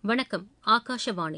வணக்கம் ஆகாஷவாணி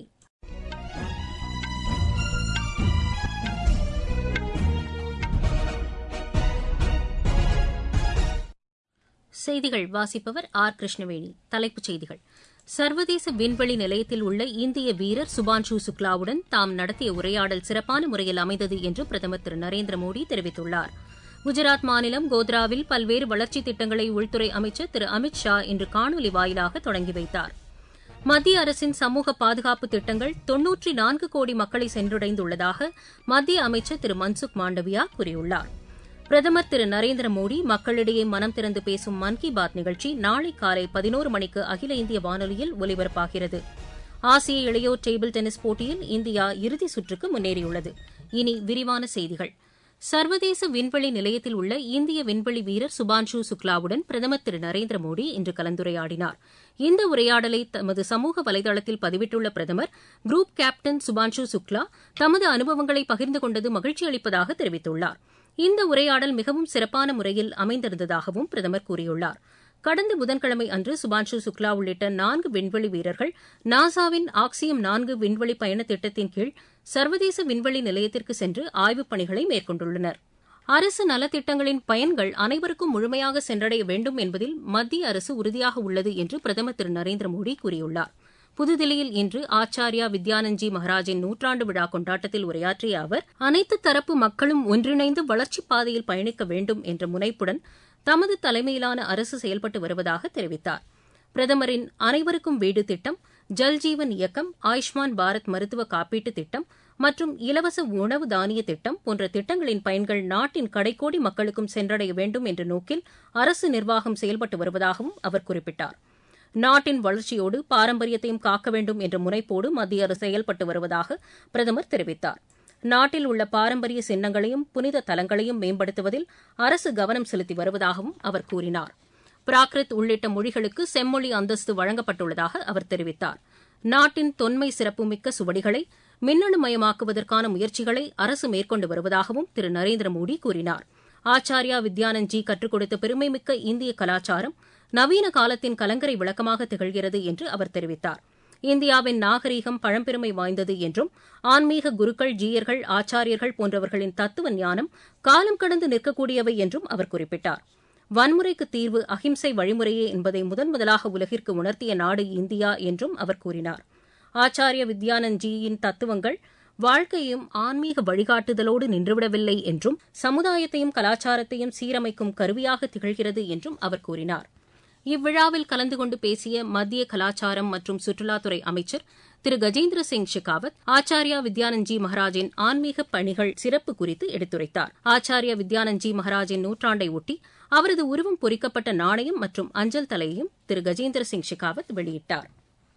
செய்திகள் வாசிப்பவர் ஆர் கிருஷ்ணவேணி தலைப்புச் செய்திகள் சர்வதேச விண்வெளி நிலையத்தில் உள்ள இந்திய வீரர் சுபான்ஷு சுக்லாவுடன் தாம் நடத்திய உரையாடல் சிறப்பான முறையில் அமைந்தது என்று பிரதமர் திரு நரேந்திர மோடி தெரிவித்துள்ளார் குஜராத் மாநிலம் கோத்ராவில் பல்வேறு வளர்ச்சித் திட்டங்களை உள்துறை அமைச்சர் திரு அமித் ஷா இன்று காணொலி வாயிலாக தொடங்கி வைத்தார் மத்திய அரசின் சமூக பாதுகாப்பு திட்டங்கள் தொன்னூற்றி நான்கு கோடி மக்களை சென்றடைந்துள்ளதாக மத்திய அமைச்சர் திரு மன்சுக் மாண்டவியா கூறியுள்ளார் பிரதமர் திரு நரேந்திர மோடி மக்களிடையே மனம் திறந்து பேசும் மன் கி பாத் நிகழ்ச்சி நாளை காலை பதினோரு மணிக்கு அகில இந்திய வானொலியில் ஒலிபரப்பாகிறது ஆசிய இளையோர் டேபிள் டென்னிஸ் போட்டியில் இந்தியா இறுதி சுற்றுக்கு முன்னேறியுள்ளது இனி விரிவான செய்திகள் சர்வதேச விண்வெளி நிலையத்தில் உள்ள இந்திய விண்வெளி வீரர் சுபான்ஷு சுக்லாவுடன் பிரதமர் திரு நரேந்திர மோடி இன்று கலந்துரையாடினார் இந்த உரையாடலை தமது சமூக வலைதளத்தில் பதிவிட்டுள்ள பிரதமர் குரூப் கேப்டன் சுபான்ஷு சுக்லா தமது அனுபவங்களை பகிர்ந்து கொண்டது மகிழ்ச்சி அளிப்பதாக தெரிவித்துள்ளார் இந்த உரையாடல் மிகவும் சிறப்பான முறையில் அமைந்திருந்ததாகவும் பிரதமர் கூறியுள்ளார் கடந்த புதன்கிழமை அன்று சுபான்ஷு சுக்லா உள்ளிட்ட நான்கு விண்வெளி வீரர்கள் நாசாவின் ஆக்சியம் நான்கு விண்வெளி பயண திட்டத்தின் கீழ் சர்வதேச விண்வெளி நிலையத்திற்கு சென்று ஆய்வுப் பணிகளை மேற்கொண்டுள்ளனர் அரசு நலத்திட்டங்களின் பயன்கள் அனைவருக்கும் முழுமையாக சென்றடைய வேண்டும் என்பதில் மத்திய அரசு உறுதியாக உள்ளது என்று பிரதமர் திரு நரேந்திர மோடி கூறியுள்ளார் புதுதில்லியில் இன்று ஆச்சாரியா வித்யானந்த்ஜி மகாராஜின் நூற்றாண்டு விழா கொண்டாட்டத்தில் உரையாற்றிய அவர் அனைத்து தரப்பு மக்களும் ஒன்றிணைந்து வளர்ச்சிப் பாதையில் பயணிக்க வேண்டும் என்ற முனைப்புடன் தமது தலைமையிலான அரசு செயல்பட்டு வருவதாக தெரிவித்தார் பிரதமரின் அனைவருக்கும் வீடு திட்டம் ஜல்ஜீவன் இயக்கம் ஆயுஷ்மான் பாரத் மருத்துவ காப்பீட்டு திட்டம் மற்றும் இலவச உணவு தானிய திட்டம் போன்ற திட்டங்களின் பயன்கள் நாட்டின் கடைக்கோடி மக்களுக்கும் சென்றடைய வேண்டும் என்ற நோக்கில் அரசு நிர்வாகம் செயல்பட்டு வருவதாகவும் அவர் குறிப்பிட்டார் நாட்டின் வளர்ச்சியோடு பாரம்பரியத்தையும் காக்க வேண்டும் என்ற முனைப்போடு மத்திய அரசு செயல்பட்டு வருவதாக பிரதமர் தெரிவித்தார் நாட்டில் உள்ள பாரம்பரிய சின்னங்களையும் புனித தலங்களையும் மேம்படுத்துவதில் அரசு கவனம் செலுத்தி வருவதாகவும் அவர் கூறினார் பிராகிருத் உள்ளிட்ட மொழிகளுக்கு செம்மொழி அந்தஸ்து வழங்கப்பட்டுள்ளதாக அவர் தெரிவித்தார் நாட்டின் தொன்மை சிறப்புமிக்க சுவடிகளை மின்னணுமயமாக்குவதற்கான முயற்சிகளை அரசு மேற்கொண்டு வருவதாகவும் திரு நரேந்திர மோடி கூறினார் ஆச்சாரியா வித்யானந்த்ஜி கற்றுக் கொடுத்த பெருமைமிக்க இந்திய கலாச்சாரம் நவீன காலத்தின் கலங்கரை விளக்கமாக திகழ்கிறது என்று அவர் தெரிவித்தார் இந்தியாவின் நாகரீகம் பழம்பெருமை வாய்ந்தது என்றும் ஆன்மீக குருக்கள் ஜீயர்கள் ஆச்சாரியர்கள் போன்றவர்களின் தத்துவ ஞானம் காலம் கடந்து நிற்கக்கூடியவை என்றும் அவர் குறிப்பிட்டார் வன்முறைக்கு தீர்வு அஹிம்சை வழிமுறையே என்பதை முதன் முதலாக உலகிற்கு உணர்த்திய நாடு இந்தியா என்றும் அவர் கூறினார் ஆச்சாரிய வித்யானந்த்ஜியின் தத்துவங்கள் வாழ்க்கையும் ஆன்மீக வழிகாட்டுதலோடு நின்றுவிடவில்லை என்றும் சமுதாயத்தையும் கலாச்சாரத்தையும் சீரமைக்கும் கருவியாக திகழ்கிறது என்றும் அவர் கூறினார் இவ்விழாவில் கலந்து கொண்டு பேசிய மத்திய கலாச்சாரம் மற்றும் சுற்றுலாத்துறை அமைச்சர் திரு கஜேந்திர சிங் ஷெகாவத் ஆச்சாரியா வித்யானந்த்ஜி மகாராஜின் ஆன்மீக பணிகள் சிறப்பு குறித்து எடுத்துரைத்தார் ஆச்சாரியா வித்யானந்த்ஜி மகாராஜின் நூற்றாண்டை ஒட்டி அவரது உருவம் பொறிக்கப்பட்ட நாணயம் மற்றும் அஞ்சல் தலையையும் திரு கஜேந்திர சிங் ஷெகாவத் வெளியிட்டார்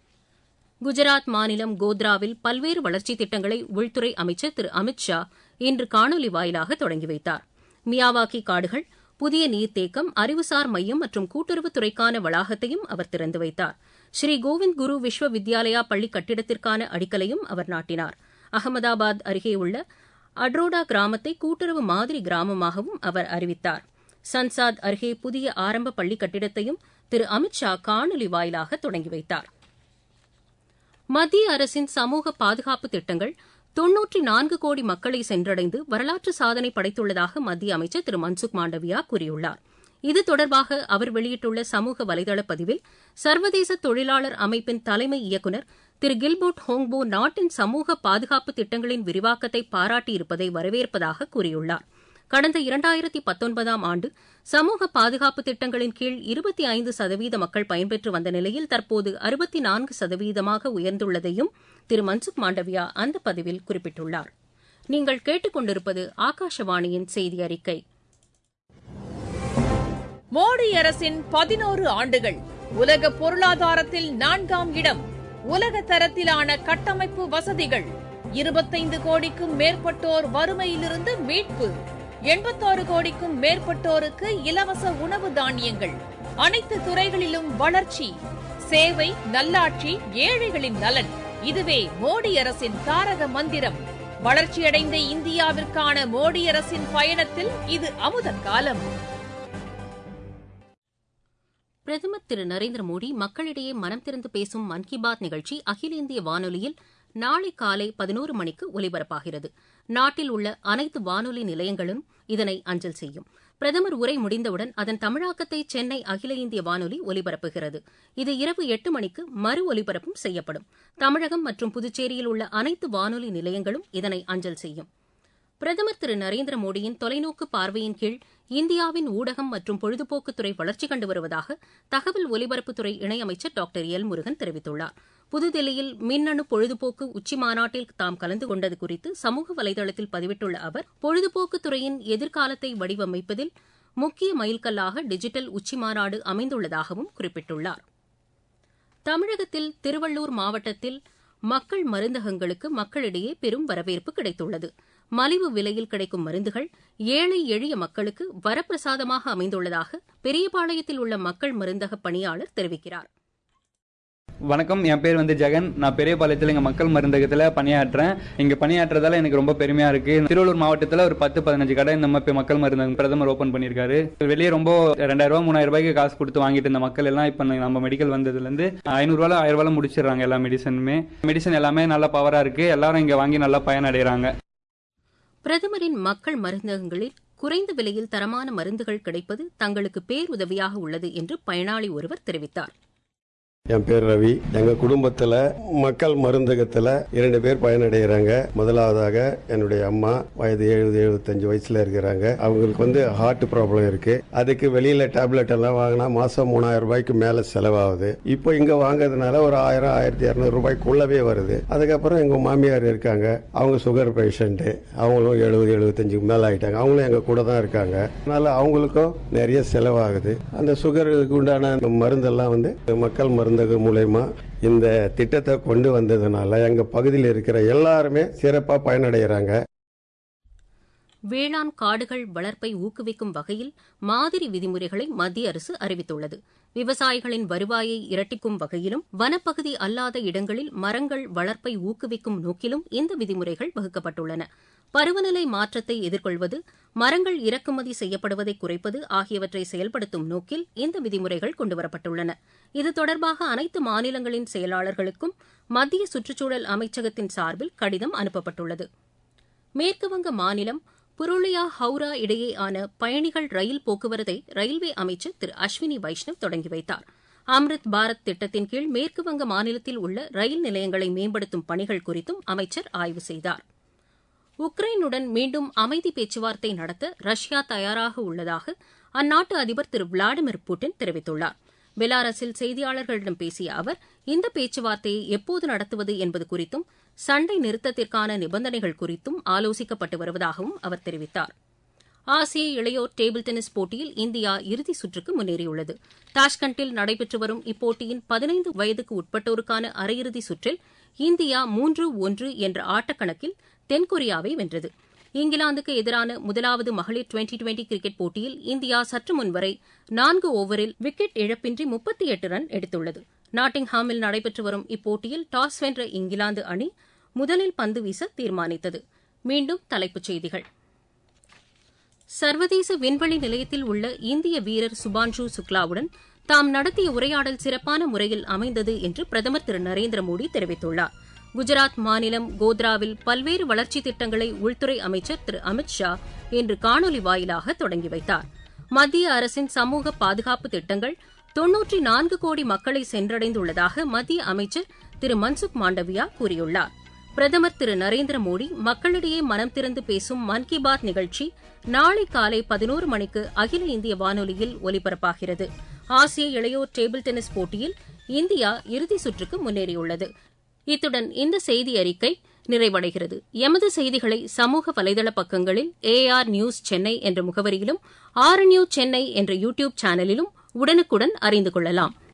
குஜராத் மாநிலம் கோத்ராவில் பல்வேறு வளர்ச்சித் திட்டங்களை உள்துறை அமைச்சர் திரு அமித் ஷா இன்று காணொலி வாயிலாக தொடங்கி வைத்தார் மியாவாக்கி காடுகள் புதிய நீர்த்தேக்கம் அறிவுசார் மையம் மற்றும் கூட்டுறவுத்துறைக்கான வளாகத்தையும் அவர் திறந்து வைத்தார் ஸ்ரீ கோவிந்த் குரு விஸ்வ வித்யாலயா பள்ளி கட்டிடத்திற்கான அடிக்கலையும் அவர் நாட்டினார் அகமதாபாத் அருகே உள்ள அட்ரோடா கிராமத்தை கூட்டுறவு மாதிரி கிராமமாகவும் அவர் அறிவித்தார் சன்சாத் அருகே புதிய ஆரம்ப பள்ளி கட்டிடத்தையும் திரு அமித் ஷா காணொலி வாயிலாக தொடங்கி வைத்தார் மத்திய அரசின் சமூக பாதுகாப்பு திட்டங்கள் தொன்னூற்றி நான்கு கோடி மக்களை சென்றடைந்து வரலாற்று சாதனை படைத்துள்ளதாக மத்திய அமைச்சர் திரு மன்சுக் மாண்டவியா கூறியுள்ளார் இது தொடர்பாக அவர் வெளியிட்டுள்ள சமூக வலைதள பதிவில் சர்வதேச தொழிலாளர் அமைப்பின் தலைமை இயக்குநர் திரு கில்போர்ட் ஹோங்போ நாட்டின் சமூக பாதுகாப்பு திட்டங்களின் விரிவாக்கத்தை பாராட்டியிருப்பதை வரவேற்பதாக கூறியுள்ளார் கடந்த இரண்டாயிரத்தி பத்தொன்பதாம் ஆண்டு சமூக பாதுகாப்பு திட்டங்களின் கீழ் இருபத்தி ஐந்து சதவீத மக்கள் பயன்பெற்று வந்த நிலையில் தற்போது அறுபத்தி நான்கு சதவீதமாக உயர்ந்துள்ளதையும் திரு மன்சுக் மாண்டவியா அந்த பதிவில் குறிப்பிட்டுள்ளார் நீங்கள் கேட்டுக்கொண்டிருப்பது ஆகாஷவாணியின் செய்தி அறிக்கை மோடி அரசின் பதினோரு ஆண்டுகள் உலக பொருளாதாரத்தில் நான்காம் இடம் உலக தரத்திலான கட்டமைப்பு வசதிகள் இருபத்தைந்து கோடிக்கும் மேற்பட்டோர் வறுமையிலிருந்து மீட்பு எண்பத்தாறு கோடிக்கும் மேற்பட்டோருக்கு இலவச உணவு தானியங்கள் அனைத்து துறைகளிலும் வளர்ச்சி சேவை நல்லாட்சி ஏழைகளின் நலன் இதுவே மோடி அரசின் தாரக மந்திரம் வளர்ச்சியடைந்த இந்தியாவிற்கான மோடி அரசின் பயணத்தில் இது அமுத காலம் பிரதமர் திரு நரேந்திர மோடி மக்களிடையே மனம் திறந்து பேசும் மன் கி பாத் நிகழ்ச்சி அகில இந்திய வானொலியில் நாளை காலை பதினோரு மணிக்கு ஒலிபரப்பாகிறது நாட்டில் உள்ள அனைத்து வானொலி நிலையங்களும் இதனை அஞ்சல் செய்யும் பிரதமர் உரை முடிந்தவுடன் அதன் தமிழாக்கத்தை சென்னை அகில இந்திய வானொலி ஒலிபரப்புகிறது இது இரவு எட்டு மணிக்கு மறு ஒலிபரப்பும் செய்யப்படும் தமிழகம் மற்றும் புதுச்சேரியில் உள்ள அனைத்து வானொலி நிலையங்களும் இதனை அஞ்சல் செய்யும் பிரதமர் திரு நரேந்திர மோடியின் தொலைநோக்கு பார்வையின் கீழ் இந்தியாவின் ஊடகம் மற்றும் பொழுதுபோக்குத்துறை வளர்ச்சி கண்டு வருவதாக தகவல் ஒலிபரப்புத்துறை இணையமைச்சர் டாக்டர் எல் முருகன் தெரிவித்துள்ளார் புதுதில்லியில் மின்னணு பொழுதுபோக்கு உச்சிமாநாட்டில் தாம் கலந்து கொண்டது குறித்து சமூக வலைதளத்தில் பதிவிட்டுள்ள அவர் பொழுதுபோக்குத்துறையின் எதிர்காலத்தை வடிவமைப்பதில் முக்கிய மைல்கல்லாக டிஜிட்டல் உச்சிமாநாடு அமைந்துள்ளதாகவும் குறிப்பிட்டுள்ளார் தமிழகத்தில் திருவள்ளூர் மாவட்டத்தில் மக்கள் மருந்தகங்களுக்கு மக்களிடையே பெரும் வரவேற்பு கிடைத்துள்ளது மலிவு விலையில் கிடைக்கும் மருந்துகள் ஏழை எளிய மக்களுக்கு வரப்பிரசாதமாக அமைந்துள்ளதாக பெரியபாளையத்தில் உள்ள மக்கள் மருந்தக பணியாளர் தெரிவிக்கிறார் வணக்கம் என் பேர் வந்து ஜெகன் நான் பெரியபாளையத்தில் எங்கள் மக்கள் மருந்தகத்தில் பணியாற்றுறேன் இங்கே பணியாற்றுறதால எனக்கு ரொம்ப பெருமையாக இருக்குது திருவள்ளூர் மாவட்டத்தில் ஒரு பத்து பதினஞ்சு கடை இந்த மாதிரி மக்கள் மருந்தகம் பிரதமர் ஓப்பன் பண்ணியிருக்காரு வெளியே ரொம்ப ரெண்டாயிரம் ரூபா மூணாயிரம் ரூபாய்க்கு காசு கொடுத்து வாங்கிட்டு இருந்த மக்கள் எல்லாம் இப்போ நம்ம மெடிக்கல் வந்ததுலேருந்து ஐநூறுரூவா ஆயிரம் ரூபாய் முடிச்சிடுறாங்க எல்லா மெடிசனுமே மெடிசன் எல்லாமே நல்ல பவராக இருக்குது எல்லாரும் இங்கே வாங்கி நல்லா பயனடைகிறாங்க பிரதமரின் மக்கள் மருந்தகங்களில் குறைந்த விலையில் தரமான மருந்துகள் கிடைப்பது தங்களுக்கு பேருதவியாக உள்ளது என்று பயனாளி ஒருவர் தெரிவித்தார் என் பேர் ரவி எங்க குடும்பத்துல மக்கள் மருந்தகத்துல இரண்டு பேர் பயனடைகிறாங்க முதலாவதாக என்னுடைய அம்மா வயது எழுபது எழுபத்தஞ்சு வயசுல இருக்கிறாங்க அவங்களுக்கு வந்து ஹார்ட் ப்ராப்ளம் இருக்கு அதுக்கு வெளியில டேப்லெட் எல்லாம் வாங்கினா மாசம் மூணாயிரம் ரூபாய்க்கு மேல செலவாகுது இப்போ இங்க வாங்குறதுனால ஒரு ஆயிரம் ஆயிரத்தி இரநூறு ரூபாய்க்குள்ளவே வருது அதுக்கப்புறம் எங்க மாமியார் இருக்காங்க அவங்க சுகர் பேஷண்ட் அவங்களும் எழுபது எழுபத்தஞ்சுக்கு மேல ஆயிட்டாங்க அவங்களும் எங்க கூட தான் இருக்காங்க அதனால அவங்களுக்கும் நிறைய செலவாகுது அந்த சுகருக்கு உண்டான மருந்தெல்லாம் வந்து மக்கள் மருந்து மருந்தகம் மூலயமா இந்த திட்டத்தை கொண்டு வந்ததுனால எங்க பகுதியில் இருக்கிற எல்லாருமே சிறப்பா பயனடைகிறாங்க வேளாண் காடுகள் வளர்ப்பை ஊக்குவிக்கும் வகையில் மாதிரி விதிமுறைகளை மத்திய அரசு அறிவித்துள்ளது விவசாயிகளின் வருவாயை இரட்டிக்கும் வகையிலும் வனப்பகுதி அல்லாத இடங்களில் மரங்கள் வளர்ப்பை ஊக்குவிக்கும் நோக்கிலும் இந்த விதிமுறைகள் வகுக்கப்பட்டுள்ளன பருவநிலை மாற்றத்தை எதிர்கொள்வது மரங்கள் இறக்குமதி செய்யப்படுவதை குறைப்பது ஆகியவற்றை செயல்படுத்தும் நோக்கில் இந்த விதிமுறைகள் கொண்டுவரப்பட்டுள்ளன இது தொடர்பாக அனைத்து மாநிலங்களின் செயலாளர்களுக்கும் மத்திய சுற்றுச்சூழல் அமைச்சகத்தின் சார்பில் கடிதம் அனுப்பப்பட்டுள்ளது மேற்குவங்க மாநிலம் புருளியா ஹவுரா இடையேயான பயணிகள் ரயில் போக்குவரத்தை ரயில்வே அமைச்சர் திரு அஸ்வினி வைஷ்ணவ் தொடங்கி வைத்தார் அம்ரித் பாரத் திட்டத்தின் கீழ் மேற்குவங்க மாநிலத்தில் உள்ள ரயில் நிலையங்களை மேம்படுத்தும் பணிகள் குறித்தும் அமைச்சர் ஆய்வு செய்தார் உக்ரைனுடன் மீண்டும் அமைதி பேச்சுவார்த்தை நடத்த ரஷ்யா தயாராக உள்ளதாக அந்நாட்டு அதிபர் திரு விளாடிமிர் புட்டின் தெரிவித்துள்ளார் பெலாரஸில் செய்தியாளர்களிடம் பேசிய அவர் இந்த பேச்சுவார்த்தையை எப்போது நடத்துவது என்பது குறித்தும் சண்டை நிறுத்தத்திற்கான நிபந்தனைகள் குறித்தும் ஆலோசிக்கப்பட்டு வருவதாகவும் அவர் தெரிவித்தார் ஆசிய இளையோர் டேபிள் டென்னிஸ் போட்டியில் இந்தியா இறுதிச் சுற்றுக்கு முன்னேறியுள்ளது தாஷ்கண்டில் நடைபெற்று வரும் இப்போட்டியின் பதினைந்து வயதுக்கு உட்பட்டோருக்கான அரையிறுதி சுற்றில் இந்தியா மூன்று ஒன்று என்ற ஆட்டக்கணக்கில் தென்கொரியாவை வென்றது இங்கிலாந்துக்கு எதிரான முதலாவது மகளிர் டுவெண்டி டுவெண்டி கிரிக்கெட் போட்டியில் இந்தியா சற்று முன்வரை நான்கு ஓவரில் விக்கெட் இழப்பின்றி முப்பத்தி எட்டு ரன் எடுத்துள்ளது நாட்டிங்ஹாமில் நடைபெற்று வரும் இப்போட்டியில் டாஸ் வென்ற இங்கிலாந்து அணி முதலில் பந்து வீச தீர்மானித்தது மீண்டும் தலைப்புச் செய்திகள் சர்வதேச விண்வெளி நிலையத்தில் உள்ள இந்திய வீரர் சுபான்ஷு சுக்லாவுடன் தாம் நடத்திய உரையாடல் சிறப்பான முறையில் அமைந்தது என்று பிரதமர் திரு நரேந்திர மோடி தெரிவித்துள்ளார் குஜராத் மாநிலம் கோத்ராவில் பல்வேறு வளர்ச்சித் திட்டங்களை உள்துறை அமைச்சர் திரு அமித் ஷா இன்று காணொலி வாயிலாக தொடங்கி வைத்தார் மத்திய அரசின் சமூக பாதுகாப்பு திட்டங்கள் தொன்னூற்றி நான்கு கோடி மக்களை சென்றடைந்துள்ளதாக மத்திய அமைச்சர் திரு மன்சுக் மாண்டவியா கூறியுள்ளார் பிரதமர் திரு நரேந்திர மோடி மக்களிடையே மனம் திறந்து பேசும் மன் கி பாத் நிகழ்ச்சி நாளை காலை பதினோரு மணிக்கு அகில இந்திய வானொலியில் ஒலிபரப்பாகிறது ஆசிய இளையோர் டேபிள் டென்னிஸ் போட்டியில் இந்தியா இறுதிச் சுற்றுக்கு முன்னேறியுள்ளது இத்துடன் இந்த செய்தி அறிக்கை நிறைவடைகிறது எமது செய்திகளை சமூக வலைதள பக்கங்களில் ஏஆர் நியூஸ் சென்னை என்ற முகவரியிலும் ஆர் நியூஸ் சென்னை என்ற யூ டியூப் சேனலிலும் உடனுக்குடன் அறிந்து கொள்ளலாம்